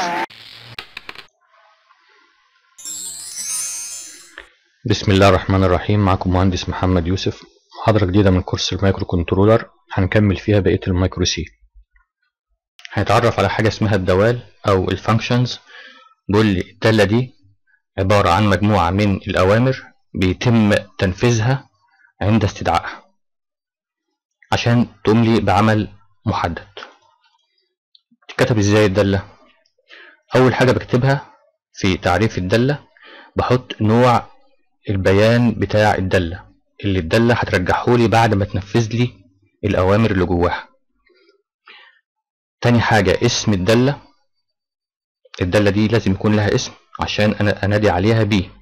بسم الله الرحمن الرحيم معكم مهندس محمد يوسف محاضرة جديدة من كورس المايكرو كنترولر هنكمل فيها بقية المايكرو سي هنتعرف على حاجة اسمها الدوال أو الفانكشنز بيقول لي الدالة دي عبارة عن مجموعة من الأوامر بيتم تنفيذها عند استدعائها عشان تقوم لي بعمل محدد تتكتب ازاي الدالة أول حاجة بكتبها في تعريف الدالة بحط نوع البيان بتاع الدالة اللي الدالة هترجحهولي بعد ما تنفذ لي الأوامر اللي جواها تاني حاجة اسم الدالة الدالة دي لازم يكون لها اسم عشان أنا أنادي عليها بيه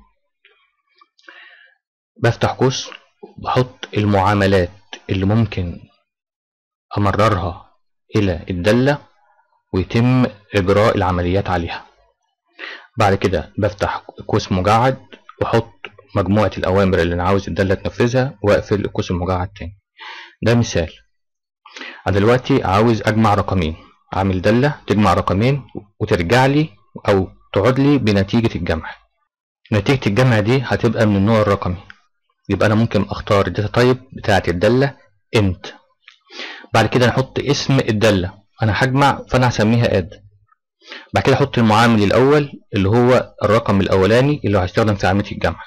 بفتح قوس بحط المعاملات اللي ممكن أمررها إلى الدالة ويتم إجراء العمليات عليها بعد كده بفتح قوس مجعد وأحط مجموعة الأوامر اللي أنا عاوز الدالة تنفذها وأقفل القوس المجعد تاني ده مثال أنا دلوقتي عاوز أجمع رقمين أعمل دالة تجمع رقمين وترجع لي أو تعود لي بنتيجة الجمع نتيجة الجمع دي هتبقى من النوع الرقمي يبقى أنا ممكن أختار الداتا تايب بتاعة الدالة انت بعد كده نحط اسم الدالة أنا هجمع فأنا هسميها اد بعد كده أحط المعامل الأول اللي هو الرقم الأولاني اللي هيستخدم في عملية الجمع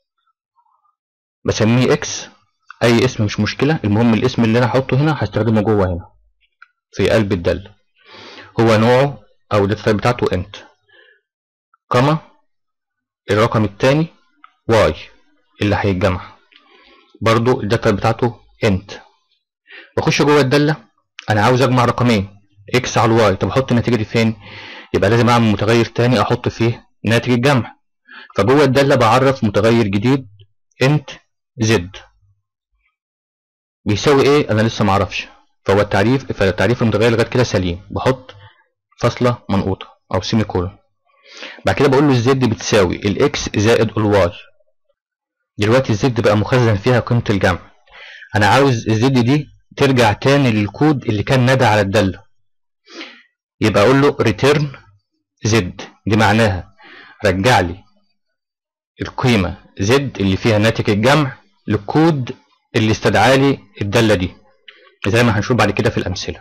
بسميه اكس اي اسم مش مشكلة المهم الاسم اللي انا هحطه هنا هستخدمه جوه هنا في قلب الدالة هو نوعه او الداتا بتاعته انت كما الرقم التاني واي اللي هيتجمع برضو الداتا بتاعته انت بخش جوه الدالة انا عاوز اجمع رقمين اكس على الواي طب احط النتيجة دي فين يبقى لازم اعمل متغير تاني احط فيه ناتج الجمع فجوه الدالة بعرف متغير جديد انت زد بيساوي ايه انا لسه معرفش فهو التعريف فالتعريف المتغير لغايه كده سليم بحط فاصله منقوطه او سيمي كولون بعد كده بقول له الزد بتساوي الاكس زائد الواي دلوقتي الزد بقى مخزن فيها قيمه الجمع انا عاوز الزد دي ترجع تاني للكود اللي كان نادى على الداله يبقى اقول له ريتيرن زد دي معناها رجع لي القيمه زد اللي فيها ناتج الجمع للكود اللي استدعى لي الدالة دي زي ما هنشوف بعد كده في الأمثلة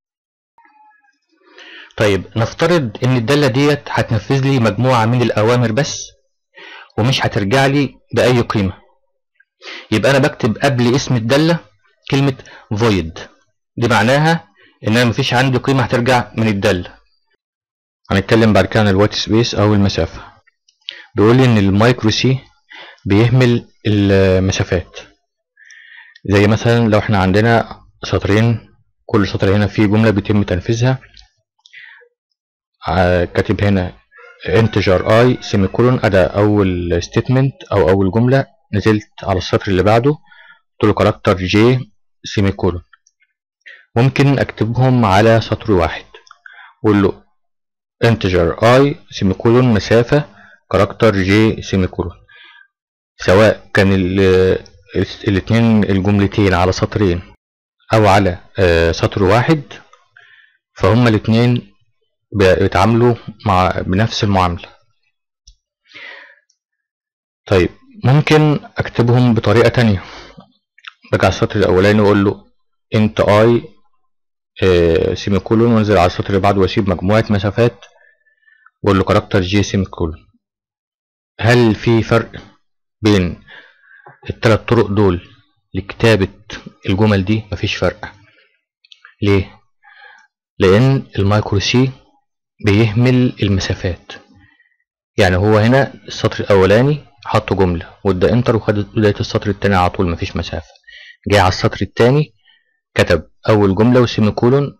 طيب نفترض إن الدالة ديت هتنفذ لي مجموعة من الأوامر بس ومش هترجع لي بأي قيمة يبقى أنا بكتب قبل اسم الدالة كلمة void دي معناها إن أنا مفيش عندي قيمة هترجع من الدالة هنتكلم بعد كده عن الوايت سبيس أو المسافة بيقول لي إن المايكرو سي بيهمل المسافات زي مثلا لو احنا عندنا سطرين كل سطر هنا فيه جملة بيتم تنفيذها كاتب هنا integer i سيميكولون ادى اول statement او اول جملة نزلت على السطر اللي بعده قلت له كاركتر j سيميكولون ممكن اكتبهم على سطر واحد اقول له integer i سيميكولون مسافة كاركتر j سيميكولون سواء كان الاثنين الجملتين على سطرين او على سطر واحد فهم الاثنين بيتعاملوا مع بنفس المعاملة طيب ممكن اكتبهم بطريقة تانية برجع السطر الاولاني واقول له انت اي سيميكولون وانزل على السطر اللي بعده واسيب مجموعة مسافات واقول له كاركتر جي سيميكولون هل في فرق بين الثلاث طرق دول لكتابة الجمل دي مفيش فرق ليه؟ لأن المايكرو سي بيهمل المسافات يعني هو هنا السطر الأولاني حط جملة وادى انتر وخد بداية السطر التاني على طول مفيش مسافة جه على السطر التاني كتب أول جملة وسيمي كولون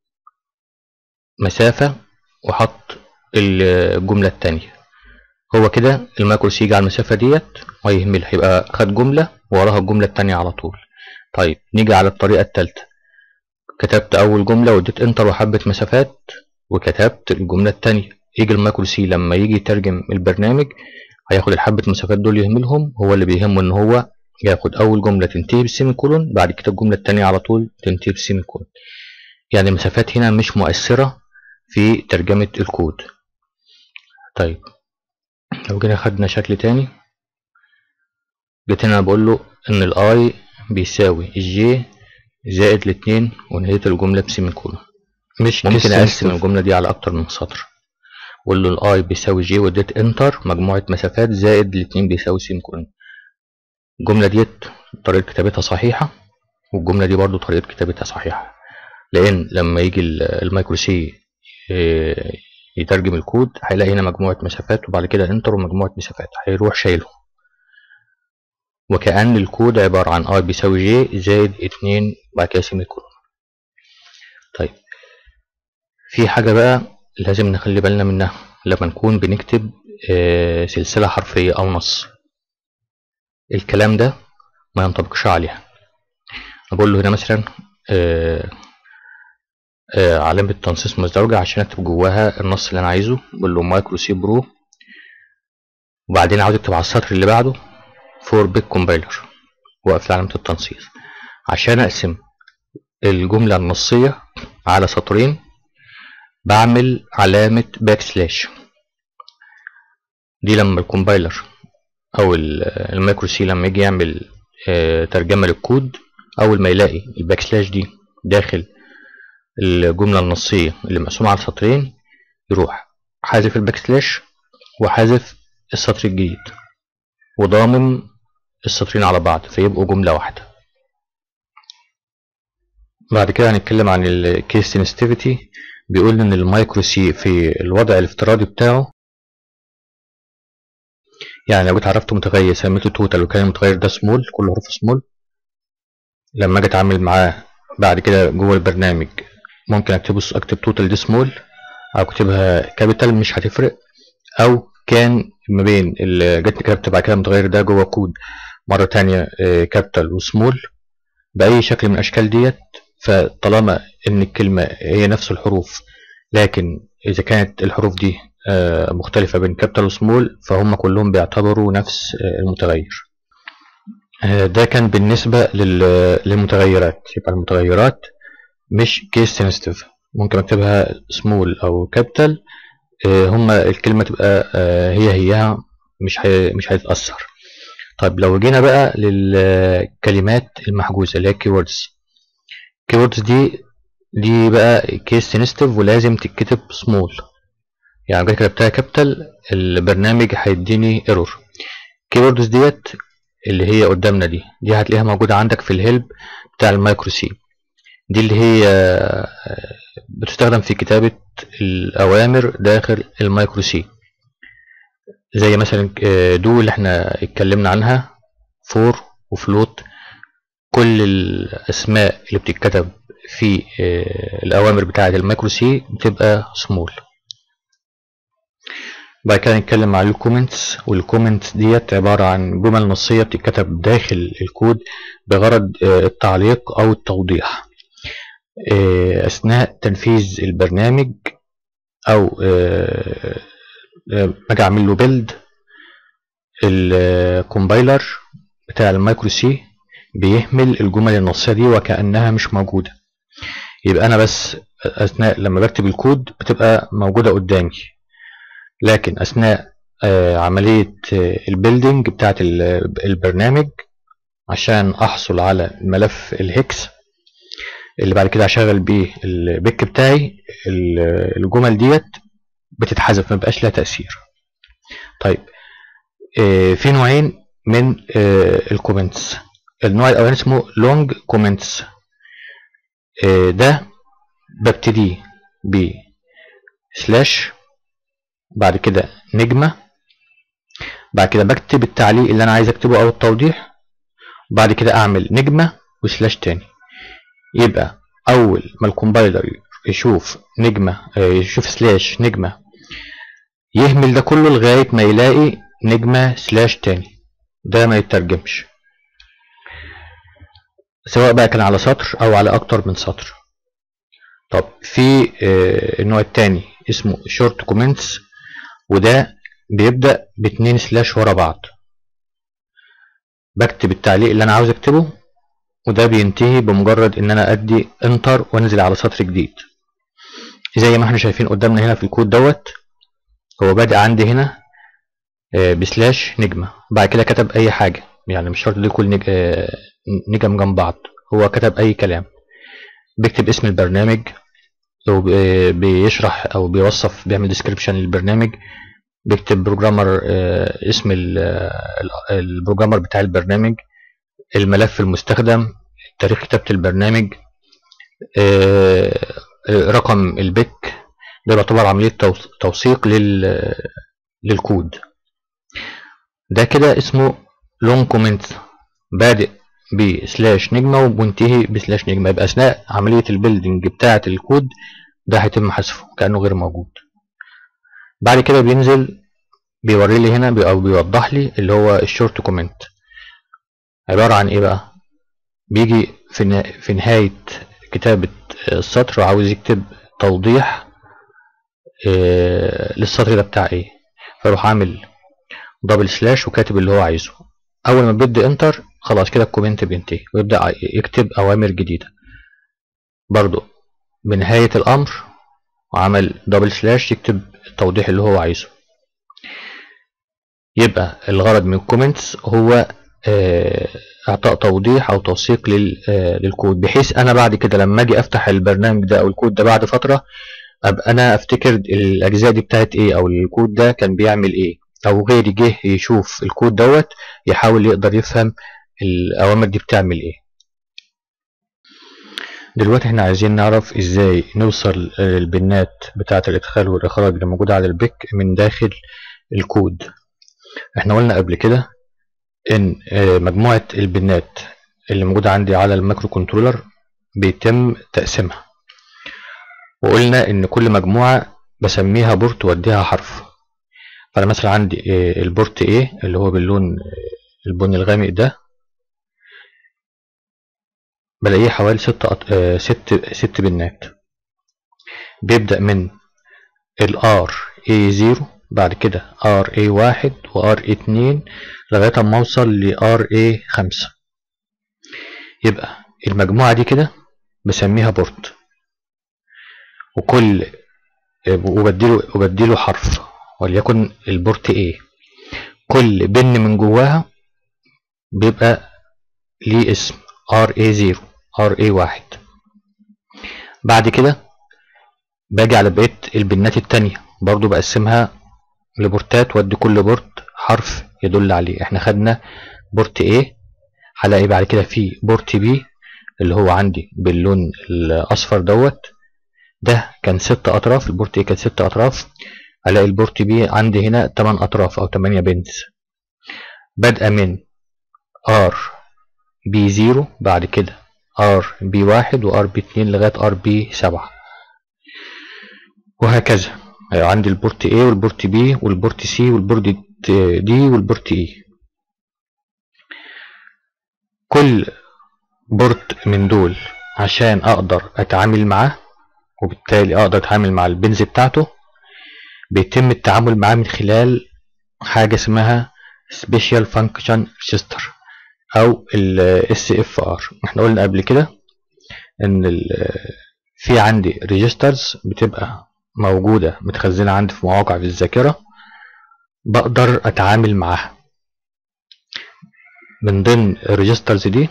مسافة وحط الجملة التانية هو كده المايكرو سي يجي على المسافة ديت ويهملها يبقى خد جملة وراها الجملة التانية على طول طيب نيجي على الطريقة التالتة كتبت أول جملة واديت انتر وحبة مسافات وكتبت الجملة التانية يجي المايكرو سي لما يجي يترجم البرنامج هياخد الحبة مسافات دول يهملهم هو اللي بيهمه ان هو ياخد أول جملة تنتهي بالسيمي كولون بعد كده الجملة التانية على طول تنتهي بالسيمي كولون يعني المسافات هنا مش مؤثرة في ترجمة الكود طيب لو جينا خدنا شكل تاني جيت هنا بقول له ان الاي بيساوي الجي زائد الاتنين ونهاية الجملة بسيمي كولون مش ممكن case اقسم sensitive. الجملة دي على اكتر من سطر واقول له الاي بيساوي جي واديت انتر مجموعة مسافات زائد الاتنين بيساوي سيمي كولون الجملة ديت طريقة كتابتها صحيحة والجملة دي برضو طريقة كتابتها صحيحة لان لما يجي ال- المايكرو سي آه، يترجم الكود هيلاقي هنا مجموعة مسافات وبعد كده انتر ومجموعة مسافات هيروح شايلهم وكأن الكود عبارة عن اي بيساوي جي زائد اتنين بعد كده سيمي كولون طيب في حاجة بقى لازم نخلي بالنا منها لما نكون بنكتب آه، سلسلة حرفية أو نص الكلام ده ما ينطبقش عليها أقول له هنا مثلا آه، آه، علامة تنصيص مزدوجة عشان أكتب جواها النص اللي أنا عايزه بقول له مايكرو سي برو وبعدين عاوز أكتب على السطر اللي بعده فور بيك كومبايلر وأقفل علامة التنصيص عشان أقسم الجملة النصية على سطرين بعمل علامة باك سلاش دي لما الكومبايلر أو ال- المايكرو سي لما يجي يعمل آه، ترجمة للكود أول ما يلاقي الباك سلاش دي داخل الجملة النصية اللي مقسومة على سطرين يروح حذف الباك سلاش وحذف السطر الجديد وضامم السطرين على بعض فيبقوا جملة واحدة بعد كده هنتكلم عن الكيس سنسيتيفيتي بيقول ان المايكرو سي في الوضع الافتراضي بتاعه يعني لو جيت عرفت متغير سميته توتال وكان المتغير ده سمول كل حروف سمول لما اجي اتعامل معاه بعد كده جوه البرنامج ممكن اكتبه اكتب توتال دي سمول او اكتبها كابيتال مش هتفرق او كان ما بين اللي جت كتبت بعد كده المتغير ده جوه كود مره تانية كابيتال وسمول باي شكل من الاشكال ديت فطالما ان الكلمه هي نفس الحروف لكن اذا كانت الحروف دي آه، مختلفه بين كابيتال وسمول فهم كلهم بيعتبروا نفس آه، المتغير آه، ده كان بالنسبه لل- للمتغيرات يبقى المتغيرات مش كيس سنسيتيف ممكن اكتبها سمول او كابيتال هما الكلمه تبقى آه، هي هيها مش هي مش هيتاثر طيب لو جينا بقى للكلمات المحجوزه اللي هي keywords keywords دي دي بقى كيس سنسيتيف ولازم تتكتب سمول يعني لو كتبتها كابيتال البرنامج هيديني ايرور keywords ديت اللي هي قدامنا دي دي هتلاقيها موجوده عندك في الهيلب بتاع المايكرو سي دي اللي هي آه، بتستخدم في كتابة الأوامر داخل المايكرو سي زي مثلا آه، دو اللي احنا اتكلمنا عنها فور وفلوت كل الأسماء اللي بتتكتب في آه، الأوامر بتاعة المايكرو سي بتبقى سمول بعد كده نتكلم عن الكومنتس والكومنتس ديت عبارة عن جمل نصية بتتكتب داخل الكود بغرض آه، التعليق أو التوضيح آه، أثناء تنفيذ البرنامج أو آه، آه، أجي أعمل له بيلد الكومبايلر بتاع المايكرو سي بيهمل الجمل النصية دي وكأنها مش موجودة يبقى أنا بس أثناء لما بكتب الكود بتبقى موجودة قدامي لكن أثناء آه، عملية البيلدينج بتاعت ال- البرنامج عشان أحصل على ملف الهكس اللي بعد كده هشغل بيه البيك بتاعي ال- الجمل ديت بتتحذف ما بقاش لها تأثير طيب آه، في نوعين من الكومنتس النوع الاولاني اسمه لونج كومنتس ده ببتدي ب سلاش بعد كده نجمة بعد كده بكتب التعليق اللي انا عايز اكتبه او التوضيح بعد كده اعمل نجمة وسلاش تاني يبقى اول ما الكومبايلر يشوف نجمة آه، يشوف سلاش نجمة يهمل ده كله لغاية ما يلاقي نجمة سلاش تاني ده ما يترجمش سواء بقى كان على سطر او على اكتر من سطر طب في آه، النوع التاني اسمه شورت كومنتس وده بيبدأ باتنين سلاش ورا بعض بكتب التعليق اللي انا عاوز اكتبه وده بينتهي بمجرد ان انا ادي انتر وانزل على سطر جديد زي ما احنا شايفين قدامنا هنا في الكود دوت هو بادئ عندي هنا آه، بسلاش نجمة بعد كده كتب أي حاجة يعني مش شرط دي كل نج... آه، نجم جنب بعض هو كتب أي كلام بيكتب اسم البرنامج لو بي- بيشرح أو بيوصف بيعمل ديسكريبشن للبرنامج بيكتب بروجرامر آه، اسم ال- آه، البروجرامر بتاع البرنامج الملف المستخدم تاريخ كتابة البرنامج آه، آه، رقم البك ده يعتبر عملية توث- توثيق لل للكود ده كده اسمه لونج كومنت بادئ بسلاش نجمة ومنتهي بسلاش نجمة يبقى أثناء عملية البيلدينج بتاعة الكود ده هيتم حذفه كأنه غير موجود بعد كده بينزل بيوري لي هنا بي- أو بيوضح لي اللي هو الشورت كومنت عبارة عن إيه بقى بيجي في نا- في نهاية كتابة السطر وعاوز يكتب توضيح آه، للسطر ده بتاع ايه فيروح عامل دبل سلاش وكاتب اللي هو عايزه اول ما بيدي انتر خلاص كده الكومنت بينتهي ويبدا يكتب اوامر جديده برضو بنهايه الامر وعمل دبل سلاش يكتب التوضيح اللي هو عايزه يبقى الغرض من الكومنتس هو آه، اعطاء توضيح او توثيق لل- آه، للكود بحيث انا بعد كده لما اجي افتح البرنامج ده او الكود ده بعد فتره ابقى انا افتكر الاجزاء دي بتاعت ايه او الكود ده كان بيعمل ايه او غيري جه يشوف الكود دوت يحاول يقدر يفهم الاوامر دي بتعمل ايه دلوقتي احنا عايزين نعرف ازاي نوصل للبنات بتاعه الادخال والاخراج اللي موجوده على البيك من داخل الكود احنا قلنا قبل كده ان آه، مجموعه البنات اللي موجوده عندي على المايكرو كنترولر بيتم تقسيمها وقلنا ان كل مجموعه بسميها بورت واديها حرف فانا مثلا عندي آه، البورت A اللي هو باللون آه، البني الغامق ده بلاقيه حوالي ست أط... آه، ست ست بنات بيبدأ من ال R A0 بعد كده R A1 و R A2 لغاية ما اوصل ل R A5 يبقى المجموعة دي كده بسميها بورت وكل وبديله وبديله حرف وليكن البورت A كل بن من جواها بيبقى ليه اسم RA0 RA1 بعد كده باجي على بقية البنات التانية برضو بقسمها لبورتات وادي كل بورت حرف يدل عليه احنا خدنا بورت A هلاقي بعد كده في بورت B اللي هو عندي باللون الاصفر دوت ده كان ست اطراف البورت A كان ست اطراف الاقي البورت B عندي هنا 8 اطراف او 8 بنز بادئه من R B0 بعد كده R B1 و R B2 لغايه R B7 وهكذا أيوة عندي البورت A والبورت B والبورت C والبورت D والبورت E كل بورت من دول عشان اقدر اتعامل معاه وبالتالي اقدر اتعامل مع البنز بتاعته بيتم التعامل معاه من خلال حاجة اسمها Special Function Register او ال SFR احنا قلنا قبل كده ان ال- في عندي ريجسترز بتبقى موجودة متخزنة عندي في مواقع في الذاكرة بقدر اتعامل معاها من ضمن الريجسترز دي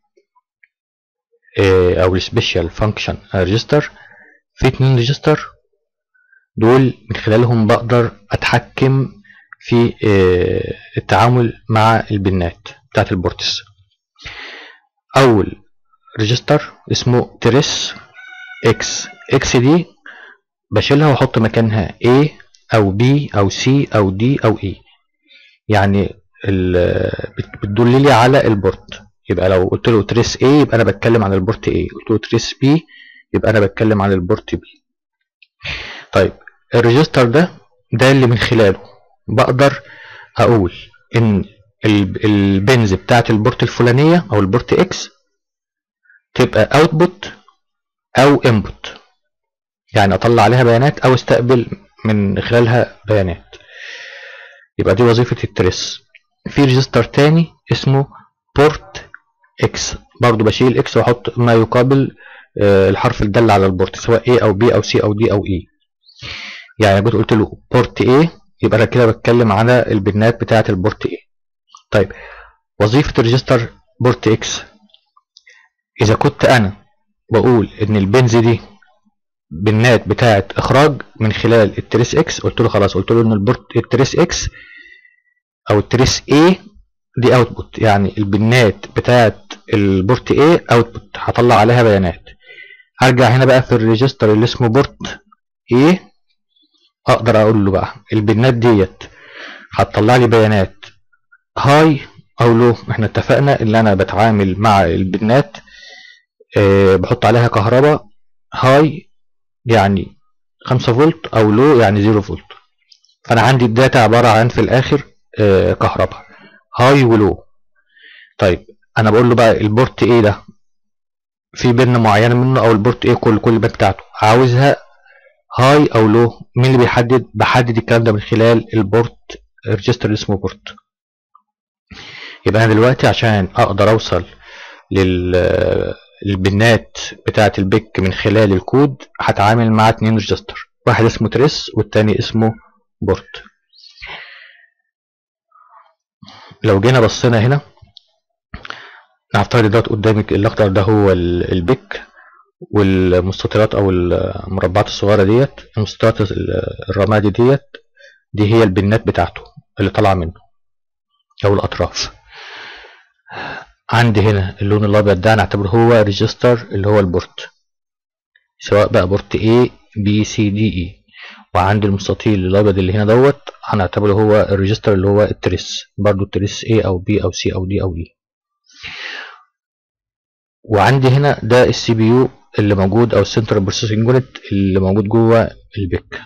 آه، او السبيشال فانكشن ريجستر في اتنين ريجستر دول من خلالهم بقدر اتحكم في آه، التعامل مع البنات بتاعت البورتس اول ريجستر اسمه تريس اكس اكس دي بشيلها واحط مكانها A او B او C او D او E يعني ال- بت- بتدل لي على البورت يبقى لو قلت له تريس A يبقى انا بتكلم عن البورت A قلت له تريس B يبقى انا بتكلم عن البورت B طيب الريجستر ده ده اللي من خلاله بقدر اقول ان ال- البنز بتاعت البورت الفلانيه او البورت اكس تبقى اوتبوت او انبوت يعني اطلع عليها بيانات او استقبل من خلالها بيانات يبقى دي وظيفه التريس في ريجستر تاني اسمه بورت اكس برضو بشيل اكس واحط ما يقابل آه، الحرف الدال على البورت سواء A او B او C او D او E يعني جيت قلت له بورت A يبقى انا كده بتكلم على البنات بتاعه البورت A طيب وظيفه الريجستر بورت اكس اذا كنت انا بقول ان البنز دي بالنات بتاعه اخراج من خلال التريس اكس قلت له خلاص قلت له ان البورت التريس اكس او التريس A دي اوتبوت يعني البنات بتاعه البورت A اوتبوت هطلع عليها بيانات هرجع هنا بقى في الريجستر اللي اسمه بورت A اقدر اقول له بقى البنات ديت هتطلع لي بيانات هاي او لو احنا اتفقنا ان انا بتعامل مع البنات أه بحط عليها كهرباء هاي يعني 5 فولت او لو يعني 0 فولت فانا عندي الداتا عباره عن في الاخر أه كهرباء هاي ولو طيب انا بقول له بقى البورت ايه ده في بن معينه منه او البورت ايه كل كل البن بتاعته عاوزها هاي او لو مين اللي بيحدد بحدد الكلام ده من خلال البورت الريجستر اللي اسمه بورت يبقى انا دلوقتي عشان اقدر اوصل لل البنات بتاعه البيك من خلال الكود هتعامل مع اتنين ريجستر واحد اسمه تريس والتاني اسمه بورت لو جينا بصينا هنا نفترض دوت قدامك الاخضر ده هو البيك والمستطيلات او المربعات الصغيره ديت المستطيلات الرمادي ديت دي هي البنات بتاعته اللي طالعه منه او الاطراف عندي هنا اللون الابيض ده نعتبره هو ريجستر اللي هو البورت سواء بقى بورت A B C D E وعندي المستطيل الابيض اللي هنا دوت هنعتبره هو الريجستر اللي هو التريس برضو التريس A او B او C او D او E وعندي هنا ده السي بي يو اللي موجود او السنترال بروسيسنج يونت اللي موجود جوه البيك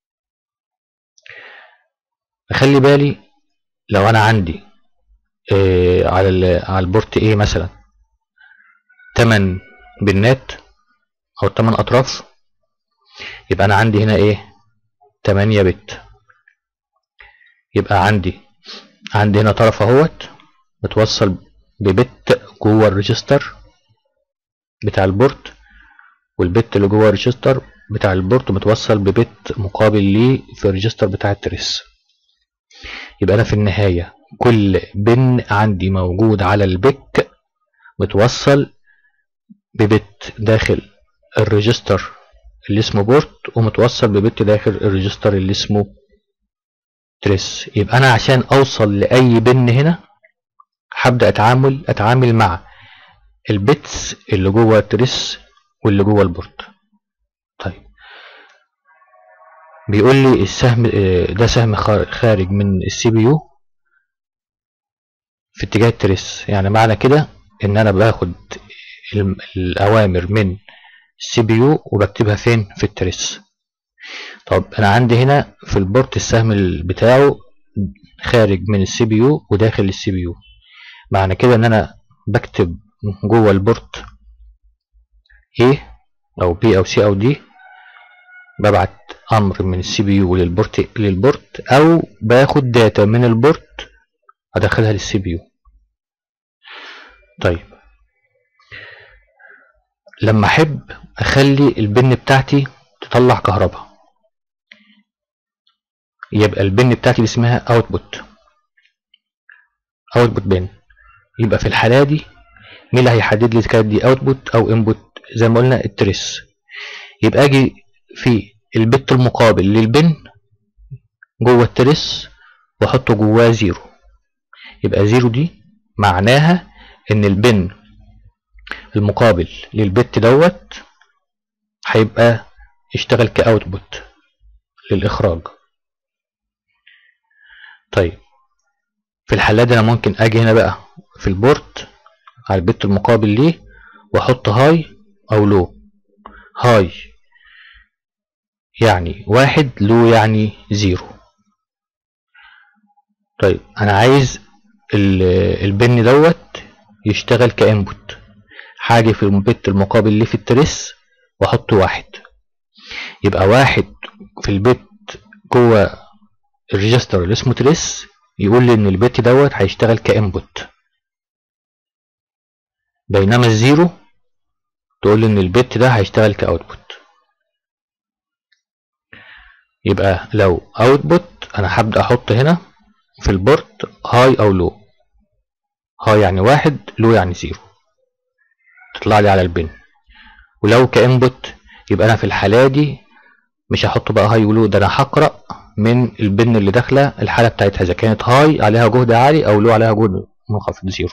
اخلي بالي لو انا عندي آه على على البورت A مثلا 8 بنات او 8 اطراف يبقى انا عندي هنا ايه 8 بت يبقى عندي عندي هنا طرف اهوت متوصل ببت جوه الريجستر بتاع البورت والبت اللي جوه الريجستر بتاع البورت متوصل ببت مقابل ليه في الريجستر بتاع التريس يبقى انا في النهاية كل بن عندي موجود على البك متوصل ببت داخل الريجستر اللي اسمه بورت ومتوصل ببت داخل الريجستر اللي اسمه تريس يبقى انا عشان اوصل لاي بن هنا هبدا اتعامل اتعامل مع البيتس اللي جوه التريس واللي جوه البورت طيب بيقول لي السهم ده سهم خارج من السي بي يو في اتجاه التريس يعني معنى كده ان انا باخد الاوامر من السي بي يو وبكتبها فين في التريس طب انا عندي هنا في البورت السهم بتاعه خارج من السي بي يو وداخل السي بي يو معنى كده ان انا بكتب جوه البورت A او B او C او D ببعت امر من السي بي يو للبورت للبورت او باخد داتا من البورت ادخلها للسي بي يو طيب لما احب اخلي البن بتاعتي تطلع كهرباء يبقى البن بتاعتي اللي اسمها اوتبوت اوتبوت بن يبقى في الحاله دي مين اللي هيحدد لي اذا كانت دي اوتبوت او انبوت زي ما قلنا التريس يبقى اجي في البت المقابل للبن جوه التريس واحطه جواه زيرو يبقى زيرو دي معناها ان البن المقابل للبت دوت هيبقى يشتغل كاوتبوت للاخراج طيب في الحالة دي انا ممكن اجي هنا بقى في البورت على البت المقابل ليه واحط هاي او لو هاي يعني واحد لو يعني زيرو طيب انا عايز البن دوت يشتغل كانبوت حاجة في البت المقابل ليه في التريس واحط واحد يبقى واحد في البت جوه الريجستر اللي اسمه تريس يقول لي ان البت دوت هيشتغل كانبوت بينما الزيرو تقول لي ان البت ده هيشتغل كاوتبوت يبقى لو اوتبوت انا هبدا احط هنا في البورت هاي او لو هاي يعني واحد لو يعني زيرو تطلع لي على البن ولو كانبوت يبقى انا في الحاله دي مش هحط بقى هاي ولو ده انا هقرا من البن اللي داخله الحاله بتاعتها اذا كانت هاي عليها جهد عالي او لو عليها جهد منخفض زيرو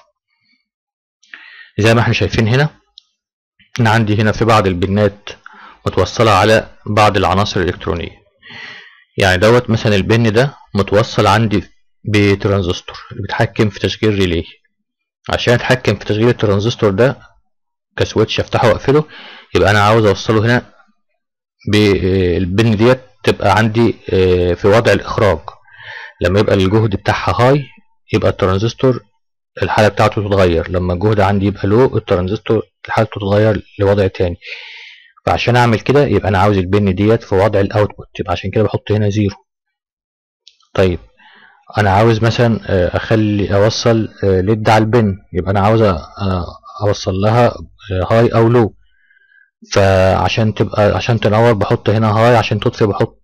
زي ما احنا شايفين هنا انا عندي هنا في بعض البنات متوصله على بعض العناصر الالكترونيه يعني دوت مثلا البن ده متوصل عندي بترانزستور اللي بيتحكم في تشغيل ريلي عشان اتحكم في تشغيل الترانزستور ده كسويتش افتحه واقفله يبقى انا عاوز اوصله هنا بالبن ديت تبقى عندي في وضع الاخراج لما يبقى الجهد بتاعها هاي يبقى الترانزستور الحالة بتاعته تتغير لما الجهد عندي يبقى لو الترانزستور حالته تتغير لوضع تاني فعشان اعمل كده يبقى انا عاوز البن ديت في وضع الاوتبوت يبقى عشان كده بحط هنا زيرو طيب انا عاوز مثلا اخلي اوصل ليد على البن يبقى انا عاوز اوصل لها هاي او لو فعشان تبقى عشان تنور بحط هنا هاي عشان تطفي بحط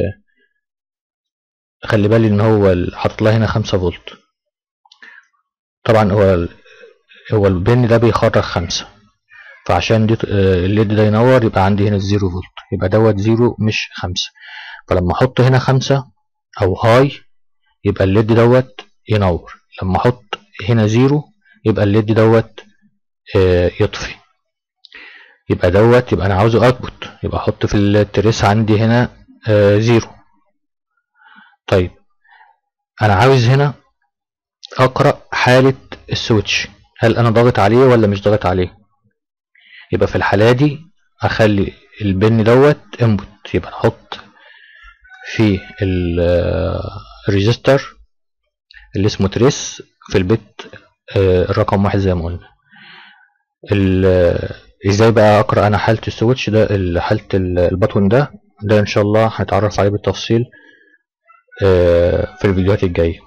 خلي بالي ان هو حاطط لها هنا خمسة فولت طبعا هو هو البن ده بيخرج خمسة فعشان دي الليد ده ينور يبقى عندي هنا الزيرو فولت يبقى دوت زيرو مش خمسة فلما احط هنا خمسة او هاي يبقى الليد دوت ينور لما احط هنا زيرو يبقى الليد دوت يطفي يبقى دوت يبقى انا عاوزه اوتبوت يبقى احط في التريس عندي هنا زيرو طيب انا عاوز هنا اقرا حاله السويتش هل انا ضاغط عليه ولا مش ضاغط عليه يبقى في الحاله دي اخلي البن دوت انبوت يبقى احط في الريجستر اللي اسمه تريس في البت الرقم واحد زي ما قلنا ازاي بقى اقرا انا حاله السويتش ده حاله البطن ده ده ان شاء الله هنتعرف عليه بالتفصيل في الفيديوهات الجايه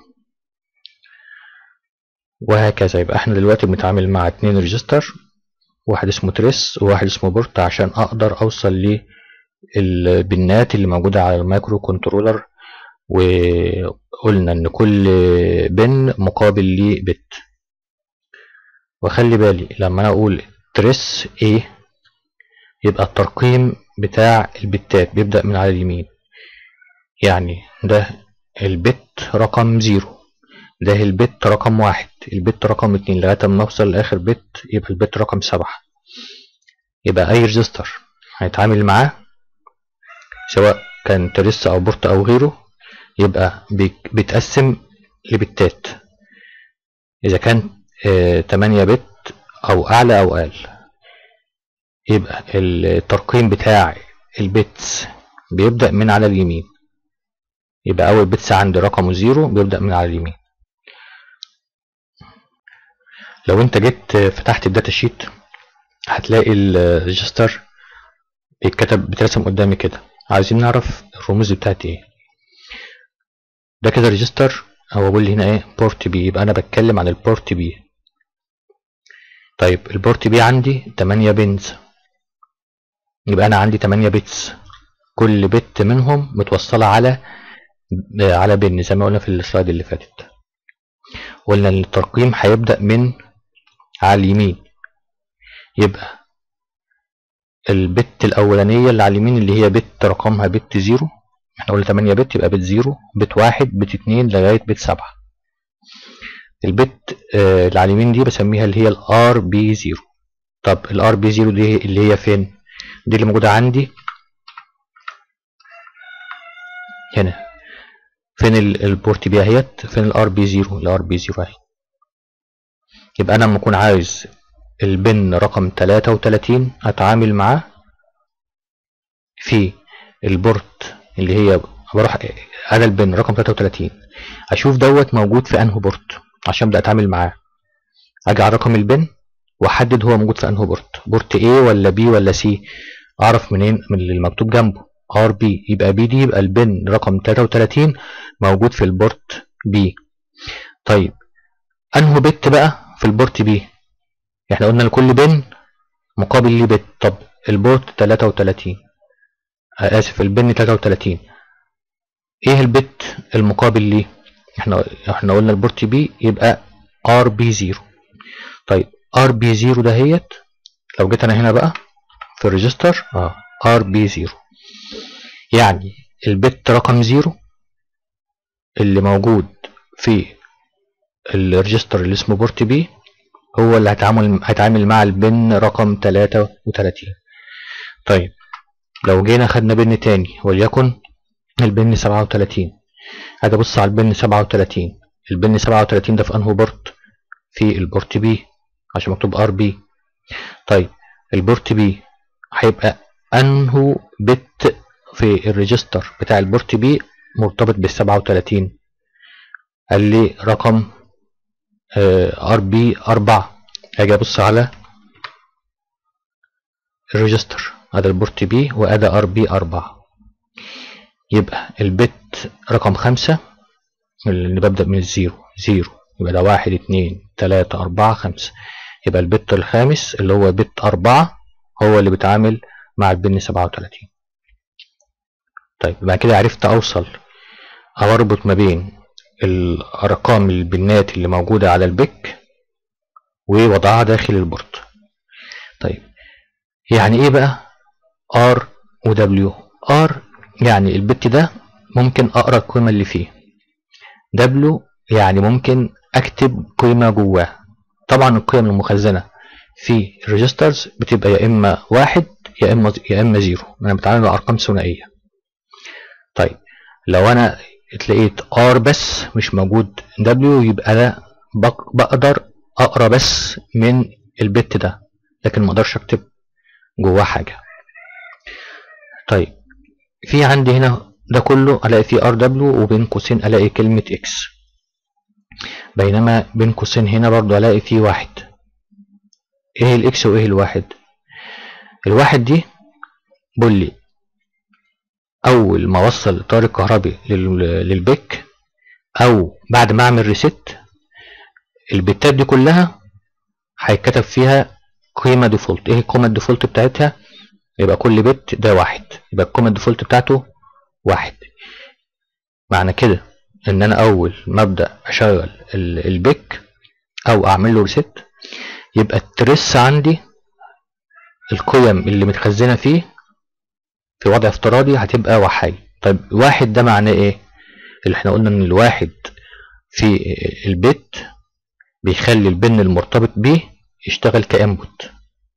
وهكذا يبقى احنا دلوقتي بنتعامل مع اتنين ريجستر واحد اسمه تريس وواحد اسمه بورت عشان اقدر اوصل للبنات اللي موجودة على المايكرو كنترولر وقلنا ان كل بن مقابل لبت وخلي بالي لما انا اقول تريس A يبقى الترقيم بتاع البتات بيبدأ من على اليمين يعني ده البت رقم زيرو ده البت رقم واحد البت رقم اتنين لغاية ما نوصل لآخر بت يبقى البت رقم سبعة يبقى أي ريجستر هنتعامل معاه سواء كان تريس أو بورت أو غيره يبقى بيتقسم لبتات إذا كان اه تمانية بت أو أعلى أو أقل يبقى الترقيم بتاع البيتس بيبدأ من على اليمين يبقى أول بيتس عندي رقمه زيرو بيبدأ من على اليمين لو انت جيت فتحت الداتا شيت هتلاقي الريجستر بيتكتب بترسم قدامي كده عايزين نعرف الرموز بتاعت ايه ده كده ريجستر هو بيقول لي هنا ايه بورت بي يبقى انا بتكلم عن البورت بي طيب البورت بي عندي 8 بنز يبقى انا عندي 8 بيتس كل بت منهم متوصله على على بن زي ما قلنا في السلايد اللي فاتت قلنا ان الترقيم هيبدا من على اليمين يبقى البت الاولانيه اللي على اليمين اللي هي بت رقمها بت زيرو احنا قلنا 8 بت يبقى بت زيرو بت واحد بت اتنين لغايه بت سبعة البت آه اللي على اليمين دي بسميها اللي هي الار بي زيرو طب الار بي زيرو دي اللي هي فين دي اللي موجوده عندي هنا فين البورت بي اهيت فين الار بي زيرو الار بي زيرو اهي يبقى انا لما اكون عايز البن رقم 33 اتعامل معاه في البورت اللي هي بروح على البن رقم 33 اشوف دوت موجود في انه بورت عشان ابدا اتعامل معاه اجي على رقم البن واحدد هو موجود في انه بورت بورت A ولا B ولا C اعرف منين من اللي مكتوب جنبه ار بي يبقى بي دي يبقى البن رقم 33 موجود في البورت بي طيب انه بت بقى في البورت بي احنا قلنا لكل بن مقابل ليه بت طب البورت 33 اسف البن 33 ايه البت المقابل ليه احنا احنا قلنا البورت بي يبقى ار بي 0 طيب ار بي 0 دهيت لو جيت انا هنا بقى في الريجستر اه ار بي 0 يعني البت رقم 0 اللي موجود في الريجستر اللي اسمه بورت بي هو اللي هيتعامل هيتعامل مع البن رقم 33 طيب لو جينا خدنا بن تاني وليكن البن 37 اجي ابص على البن 37 البن 37 ده في انهو بورت في البورت بي عشان مكتوب ار بي طيب البورت بي هيبقى انهو بت في الريجستر بتاع البورت بي مرتبط بال 37 قال لي رقم ار بي 4 اجي ابص على الريجستر ادي البورت بي وادي ار بي 4 يبقى البت رقم 5 اللي ببدأ من الزيرو زيرو يبقى ده واحد اتنين تلاتة أربعة خمسة يبقى البت الخامس اللي هو بت أربعة هو اللي بيتعامل مع البن سبعة وتلاتين طيب بعد كده عرفت أوصل أو أربط ما بين الأرقام البنات اللي موجودة على البك ووضعها داخل البورت طيب يعني إيه بقى R و W R يعني البت ده ممكن أقرأ القيمة اللي فيه W يعني ممكن أكتب قيمة جواه طبعا القيم المخزنة في الريجسترز بتبقى يا إما واحد يا إما يا إما زيرو أنا بتعامل مع أرقام ثنائية طيب لو أنا اتلاقيت R بس مش موجود W يبقى أنا بقدر أقرأ بس من البت ده لكن ما اقدرش أكتب جواه حاجة طيب في عندي هنا ده كله الاقي فيه ار دبليو وبين قوسين الاقي كلمة اكس بينما بين قوسين هنا برضو الاقي فيه واحد ايه الاكس وايه الواحد الواحد دي بقول لي اول ما اوصل التيار الكهربي للبيك او بعد ما اعمل ريست البتات دي كلها هيتكتب فيها قيمة ديفولت ايه القيمة الديفولت بتاعتها يبقى كل بت ده واحد يبقى القيمة الديفولت بتاعته واحد معنى كده ان انا اول ما ابدا اشغل البيك او اعمل له ريست يبقى التريس عندي القيم اللي متخزنه فيه في وضع افتراضي هتبقى واحد طيب واحد ده معناه ايه اللي احنا قلنا ان الواحد في البيت بيخلي البن المرتبط بيه يشتغل كانبوت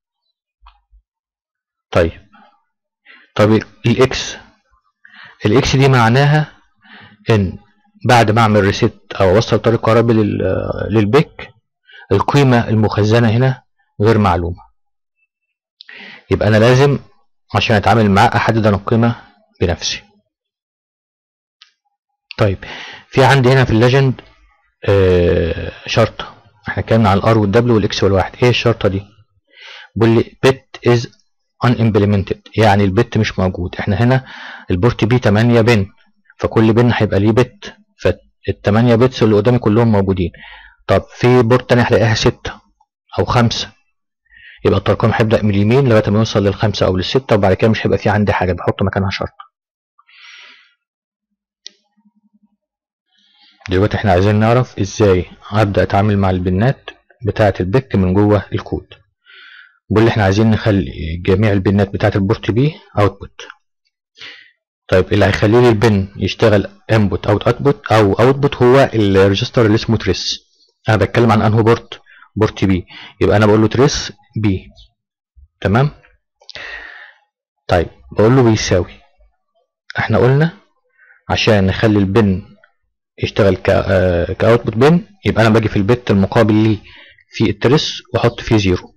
طيب طب الاكس الاكس دي معناها ان بعد ما اعمل ريست او اوصل طريق كهربي للبيك القيمه المخزنه هنا غير معلومه يبقى انا لازم عشان اتعامل معاه احدد انا القيمه بنفسي طيب في عندي هنا في الليجند آه شرطه احنا اتكلمنا عن الار والدبليو والاكس والواحد ايه الشرطه دي بيقول لي bit is unimplemented يعني البت مش موجود احنا هنا البورت بي 8 بن فكل بن هيبقى ليه بت فال 8 بتس اللي قدامي كلهم موجودين طب في بورت تاني هلاقيها 6 او 5 يبقى الترقيم هيبدا من اليمين لغايه ما يوصل للخمسه او للسته وبعد كده مش هيبقى في عندي حاجه بحط مكانها شرط دلوقتي احنا عايزين نعرف ازاي ابدا اتعامل مع البنات بتاعه البك من جوه الكود بيقول لي احنا عايزين نخلي جميع البنات بتاعه البورت بي اوتبوت طيب اللي هيخلي لي البن يشتغل انبوت او اوتبوت او اوتبوت هو الريجستر اللي اسمه تريس انا بتكلم عن انهو بورت بورت بي يبقى انا بقول له تريس بي تمام طيب بقول له بيساوي احنا قلنا عشان نخلي البن يشتغل ك كاوتبوت بن يبقى انا باجي في البت المقابل ليه في التريس واحط فيه زيرو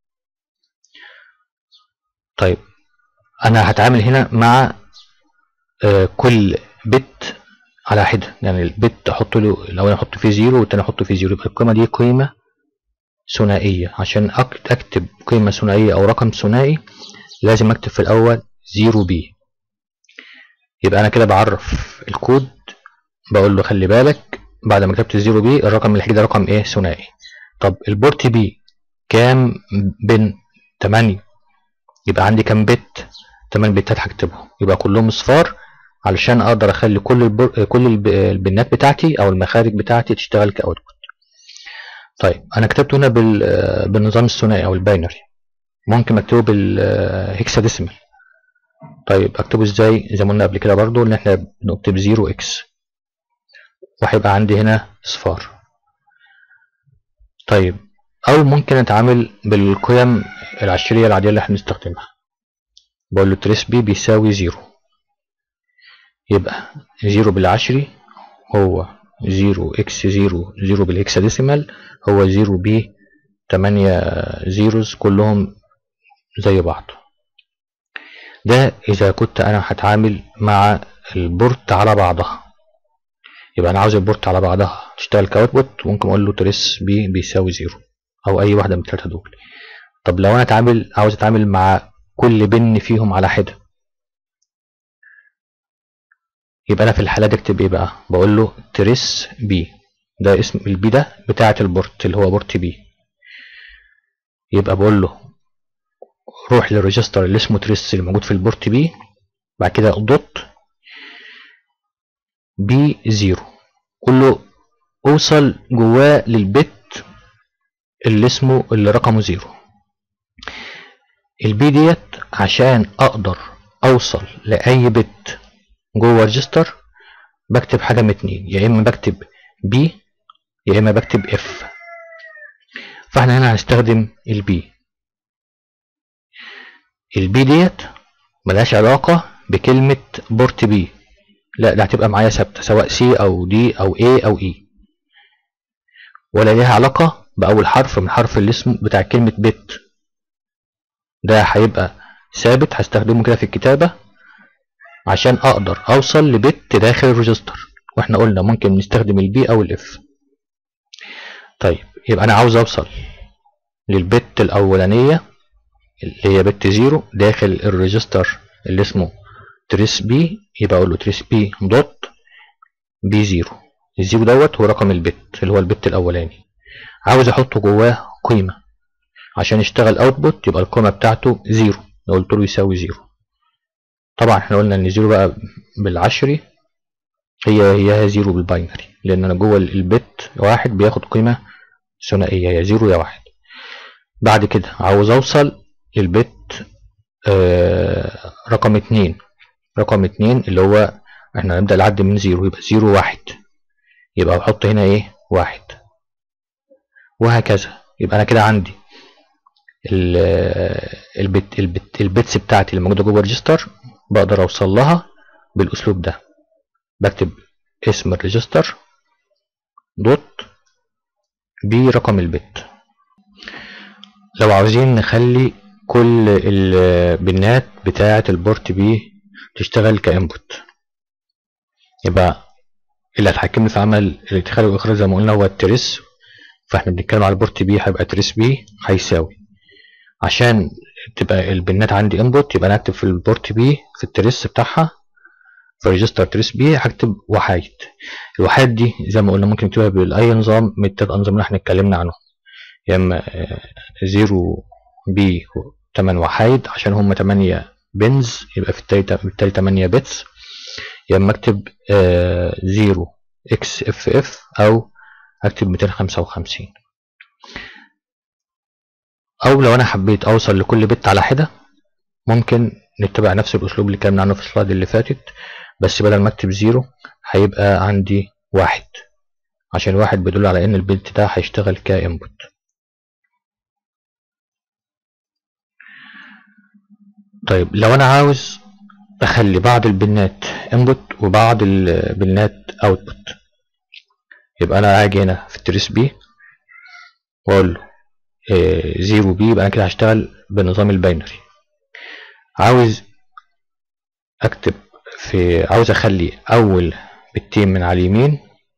طيب انا هتعامل هنا مع آه كل بت على حده يعني البت احط له الاول احط فيه زيرو والتاني احط فيه زيرو يبقى القيمه دي قيمه ثنائيه عشان اكتب قيمه ثنائيه او رقم ثنائي لازم اكتب في الاول زيرو بي يبقى انا كده بعرف الكود بقول له خلي بالك بعد ما كتبت الزيرو بي الرقم اللي هيجي ده رقم ايه ثنائي طب البورت بي كام بن 8 يبقى عندي كام بت 8 بتات هكتبهم يبقى كلهم اصفار علشان اقدر اخلي كل البر... كل الب... البنات بتاعتي او المخارج بتاعتي تشتغل كاوتبوت طيب انا كتبته هنا بال... بالنظام الثنائي او الباينري ممكن اكتبه بالهكساديسيمال طيب اكتبه ازاي زي ما قلنا قبل كده برضو ان احنا بنكتب 0 اكس وهيبقى عندي هنا صفار طيب او ممكن اتعامل بالقيم العشريه العاديه اللي احنا بنستخدمها بقول له تريس بي بيساوي 0 يبقى 0 بالعشري هو 0 اكس 0 0 بالهكساديسيمال هو 0 بي 8 زيروز كلهم زي بعض ده اذا كنت انا هتعامل مع البورت على بعضها يبقى انا عاوز البورت على بعضها تشتغل كاوتبوت ممكن اقول له تريس بي بيساوي زيرو او اي واحده من الثلاثه دول طب لو انا اتعامل عاوز اتعامل مع كل بن فيهم على حده يبقى انا في الحاله دي اكتب ايه بقى بقول له تريس بي ده اسم البي ده بتاعه البورت اللي هو بورت بي يبقى بقول له روح للريجستر اللي اسمه تريس اللي موجود في البورت بي بعد كده دوت بي زيرو كله اوصل جواه للبت اللي اسمه اللي رقمه زيرو البي ديت عشان اقدر اوصل لاي بت جوه ريجستر بكتب حاجه من اتنين يا اما بكتب بي يا اما بكتب اف فاحنا هنا هنستخدم البي البي ديت ملهاش علاقه بكلمه بورت بي لا ده هتبقى معايا ثابته سواء سي او دي او اي او اي ولا ليها علاقه باول حرف من حرف الاسم بتاع كلمه بت ده هيبقى ثابت هستخدمه كده في الكتابه عشان اقدر اوصل لبت داخل الريجستر واحنا قلنا ممكن نستخدم البي او الاف طيب يبقى انا عاوز اوصل للبت الاولانيه اللي هي بت زيرو داخل الريجستر اللي اسمه تريس بي يبقى اقول له تريس بي دوت بي زيرو الزيرو دوت هو رقم البت اللي هو البت الاولاني عاوز احطه جواه قيمه عشان يشتغل اوتبوت يبقى القيمه بتاعته زيرو لو قلت له يساوي زيرو طبعا احنا قلنا ان زيرو بقى بالعشري هي هي زيرو بالباينري لان انا جوه البت واحد بياخد قيمه ثنائيه يا زيرو يا واحد بعد كده عاوز اوصل للبت آه رقم اتنين رقم اتنين اللي هو احنا هنبدأ نعد من زيرو يبقى زيرو واحد يبقى بحط هنا ايه واحد وهكذا يبقى انا كده عندي البت البت البيتس بتاعتي اللي موجوده جوه الريجستر بقدر اوصل لها بالاسلوب ده بكتب اسم الريجستر دوت برقم البت لو عاوزين نخلي كل البنات بتاعه البورت بي تشتغل كانبوت يبقى اللي هتحكمني في عمل الادخال والاخراج زي ما قلنا هو التريس فاحنا بنتكلم على البورت بي هيبقى تريس بي هيساوي عشان تبقى البنات عندي انبوت يبقى انا اكتب في البورت بي في التريس بتاعها في ريجستر تريس بي هكتب وحايد الوحايد دي زي ما قلنا ممكن نكتبها باي نظام من التلات انظمه اللي احنا اتكلمنا عنهم يا اما زيرو بي 8 وحايد عشان هم 8 بنز يبقى في التالي بالتالي 8 بتس يا اما اكتب زيرو اكس اف اف او اكتب 255 او لو انا حبيت اوصل لكل بت على حده ممكن نتبع نفس الاسلوب اللي اتكلمنا عنه في السلايد اللي فاتت بس بدل ما اكتب زيرو هيبقى عندي واحد عشان واحد بيدل على ان البت ده هيشتغل كانبوت طيب لو انا عاوز اخلي بعض البنات انبوت وبعض البنات اوتبوت يبقى انا هاجي هنا في التريس بي واقول له زيرو بي يبقى انا كده هشتغل بنظام الباينري عاوز اكتب في عاوز اخلي اول بتين من على اليمين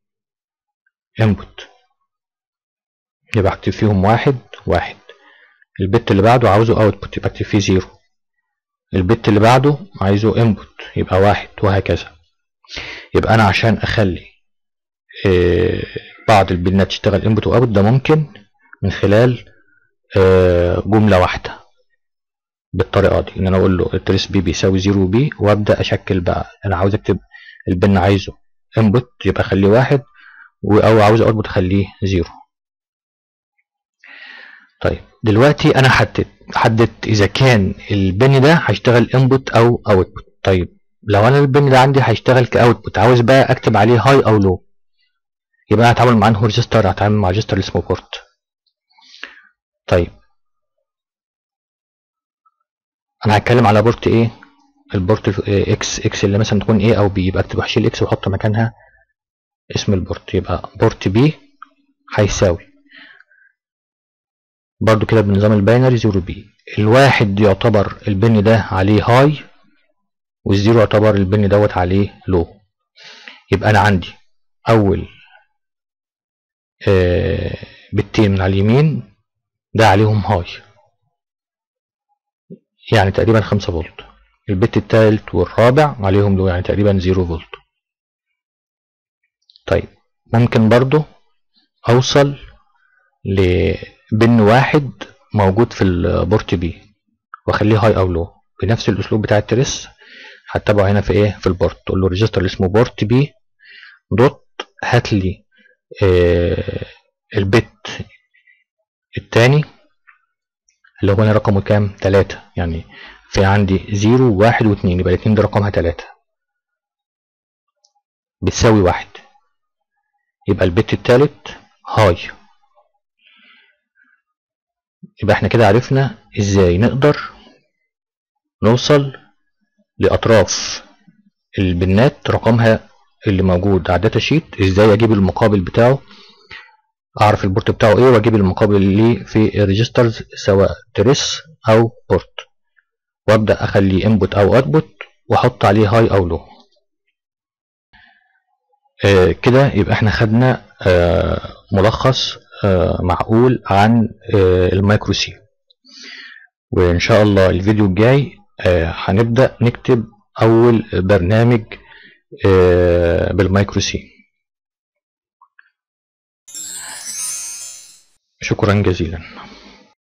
انبوت يبقى اكتب فيهم واحد واحد البت اللي بعده عاوزه اوتبوت يبقى اكتب فيه زيرو البت اللي بعده عايزه انبوت يبقى واحد وهكذا يبقى انا عشان اخلي بعض البنات تشتغل انبوت واوت ده ممكن من خلال جملة واحدة بالطريقه دي ان انا اقول له التريس بي بيساوي 0 بي وابدا اشكل بقى انا عاوز اكتب البن عايزه انبوت يبقى اخليه واحد او عاوز اوتبوت اخليه زيرو طيب دلوقتي انا حددت حددت اذا كان البن ده هيشتغل انبوت او اوتبوت طيب لو انا البن ده عندي هيشتغل كاوتبوت عاوز بقى اكتب عليه هاي او لو يبقى انا هتعامل مع انه ريجستر هتعامل مع ريجستر اسمه بورت طيب انا هتكلم على بورت ايه البورت اكس اكس اللي مثلا تكون ايه او بي يبقى اكتب هشيل اكس واحط مكانها اسم البورت يبقى بورت بي هيساوي برضو كده بالنظام الباينري 0 بي الواحد يعتبر البن ده عليه هاي والزيرو يعتبر البن دوت عليه لو يبقى انا عندي اول آه بتين من على اليمين ده عليهم هاي يعني تقريبا 5 فولت البت التالت والرابع عليهم لو يعني تقريبا 0 فولت طيب ممكن برضو اوصل لبن واحد موجود في البورت بي واخليه هاي او لو بنفس الاسلوب بتاع التريس هتتابعه هنا في ايه في البورت تقول له ريجستر اللي اسمه بورت بي دوت هات لي آه البت التاني اللي هو هنا رقمه كام تلاتة يعني في عندي زيرو وواحد واتنين يبقى الاتنين دي رقمها تلاتة بتساوي واحد يبقى البت التالت هاي يبقى احنا كده عرفنا ازاي نقدر نوصل لأطراف البنات رقمها اللي موجود على الداتا شيت ازاي اجيب المقابل بتاعه اعرف البورت بتاعه ايه واجيب المقابل اللي في الريجسترز سواء تريس او بورت وابدا اخليه انبوت او اوتبوت واحط عليه هاي او لو آه كده يبقى احنا خدنا آه ملخص آه معقول عن آه المايكرو سي وان شاء الله الفيديو الجاي آه هنبدا نكتب اول برنامج آه بالمايكرو سي شكرا جزيلا